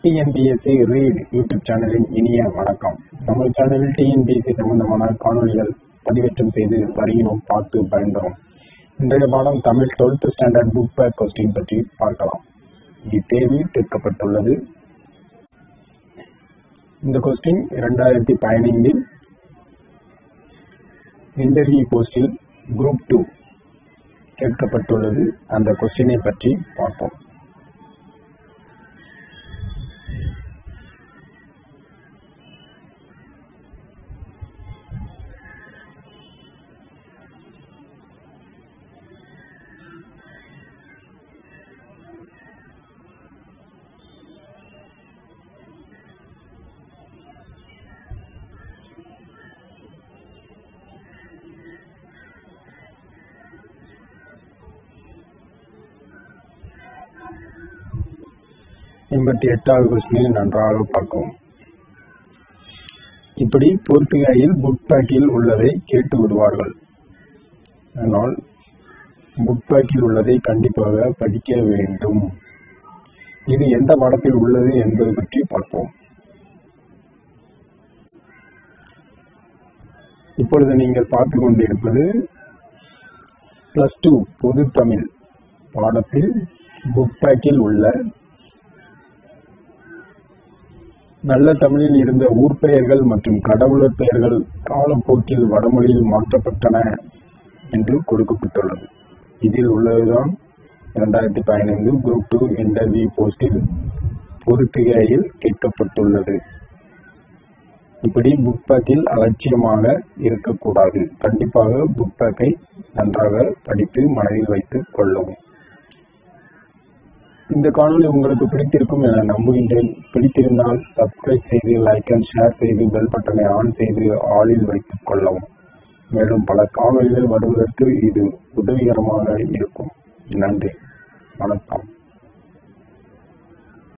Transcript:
TNPSC read YouTube சேனலின் இனிய வணக்கம் நம்ம சேனலில் டிஎன்பிஎஸ்சி சம்பந்தமான காணொலிகள் பதிவேற்றம் செய்து வருகிறோம் பார்த்து பயன்பெறும் இன்றைய பாடம் Tamil 12th standard book back question பற்றி பார்க்கலாம் இத்தேர்வு கேட்கப்பட்டுள்ளது இந்த கொஸ்டின் இரண்டாயிரத்தி பதினைந்தில் இன்டர்வியூ போஸ்டில் குரூப் டூ கேட்கப்பட்டுள்ளது அந்த கொஸ்டினை பற்றி பார்ப்போம் எண்பத்தி எட்டாவது கொஸ்டினை நன்றாக பார்க்கவும் இப்படி போர்த்துகாயில் புக் பேக்கில் உள்ளதை கேட்டு விடுவார்கள் ஆனால் புக் பேக்கில் உள்ளதை கண்டிப்பாக படிக்க வேண்டும் இது எந்த பாடத்தில் உள்ளது என்பது பற்றி பார்ப்போம் இப்பொழுது நீங்கள் பார்த்து கொண்டிருப்பது பிளஸ் டூ பொது தமிழ் பாடத்தில் புக் பேக்கில் உள்ள நல்ல தமிழில் இருந்த ஊர் பெயர்கள் மற்றும் கடவுளர் பெயர்கள் காலப்போக்கில் வடமொழியில் மாற்றப்பட்டன என்று கொடுக்கப்பட்டுள்ளது இதில் உள்ளதுதான் இரண்டாயிரத்தி பதினைந்து குரூப் டூ இன்டர்வியூ போஸ்டில் பொருத்துகையில் கேட்கப்பட்டுள்ளது இப்படி புக் பேக்கில் அலட்சியமாக இருக்கக்கூடாது கண்டிப்பாக புக் பேக்கை நன்றாக படித்து மனதில் வைத்துக் கொள்ளவும் இந்த காணொலி உங்களுக்கு பிடித்திருக்கும் என நம்புகின்றேன் பிடித்திருந்தால் சப்ஸ்கிரைப் செய்து லைக் அண்ட் ஷேர் செய்து பெல் பட்டனை ஆன் செய்து ஆளில் வைத்துக் கொள்ளவும் மேலும் பல காணொலிகள் வருவதற்கு இது உதவிகரமாக இருக்கும் நன்றி வணக்கம்